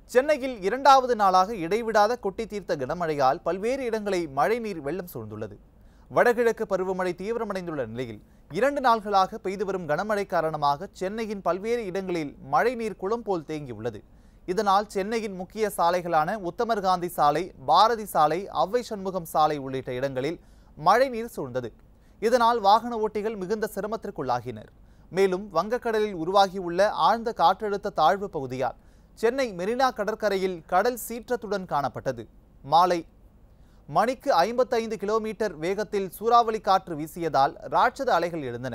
சென்னையில் இரண்டாவது நாளாக இடைவிடாத கொட்டி தீர்த்த கனமழையால் பல்வேறு இடங்களை மழைநீர் வெள்ளம் சூழ்ந்துள்ளது வடகிழக்கு பருவமழை தீவிரமடைந்துள்ள நிலையில் இரண்டு நாள்களாக பெய்து வரும் கனமழை காரணமாக சென்னையின் பல்வேறு இடங்களில் மழைநீர் குளம் போல் தேங்கியுள்ளது இதனால் சென்னையின் முக்கிய சாலைகளான உத்தமர் காந்தி சாலை பாரதி சாலை அவ்வை சண்முகம் சாலை உள்ளிட்ட இடங்களில் மழைநீர் சூழ்ந்தது இதனால் வாகன ஓட்டிகள் மிகுந்த சிரமத்திற்குள்ளாகினர் மேலும் வங்கக்கடலில் உருவாகியுள்ள ஆழ்ந்த காற்றழுத்த தாழ்வு பகுதியால் சென்னை மெரினா கடற்கரையில் கடல் சீற்றத்துடன் காணப்பட்டது மாலை மணிக்கு ஐம்பத்தைந்து கிலோமீட்டர் வேகத்தில் சூறாவளி காற்று வீசியதால் ராட்சத அலைகள் எழுந்தன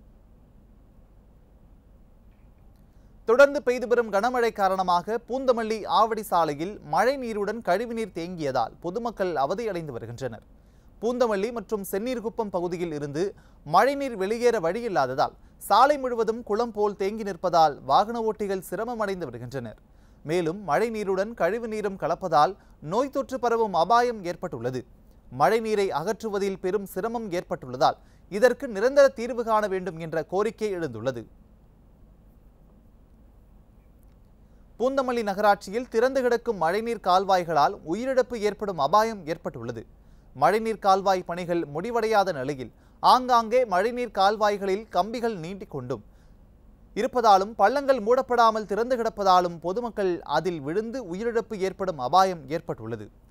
தொடர்ந்து பெய்து வரும் கனமழை காரணமாக பூந்தமல்லி ஆவடி சாலையில் மழை நீருடன் கழிவுநீர் தேங்கியதால் பொதுமக்கள் அவதியடைந்து வருகின்றனர் பூந்தமல்லி மற்றும் செந்நீர்குப்பம் பகுதியில் இருந்து மழைநீர் வெளியேற வழியில்லாததால் சாலை முழுவதும் குளம் போல் தேங்கி நிற்பதால் வாகன ஓட்டிகள் சிரமமடைந்து வருகின்றனர் மேலும் மழை நீருடன் கழிவு நீரும் கலப்பதால் நோய் தொற்று பரவும் அபாயம் ஏற்பட்டுள்ளது மழை நீரை அகற்றுவதில் பெரும் சிரமம் ஏற்பட்டுள்ளதால் இதற்கு நிரந்தர தீர்வு காண வேண்டும் என்ற கோரிக்கை எழுந்துள்ளது பூந்தமல்லி நகராட்சியில் திறந்து கிடக்கும் மழைநீர் கால்வாய்களால் உயிரிழப்பு ஏற்படும் அபாயம் ஏற்பட்டுள்ளது மழைநீர் கால்வாய் பணிகள் முடிவடையாத நிலையில் ஆங்காங்கே மழைநீர் கால்வாய்களில் கம்பிகள் நீட்டிக்கொண்டும் இருப்பதாலும் பள்ளங்கள் மூடப்படாமல் திறந்து கிடப்பதாலும் பொதுமக்கள் அதில் விழுந்து உயிரிழப்பு ஏற்படும் அபாயம் ஏற்பட்டுள்ளது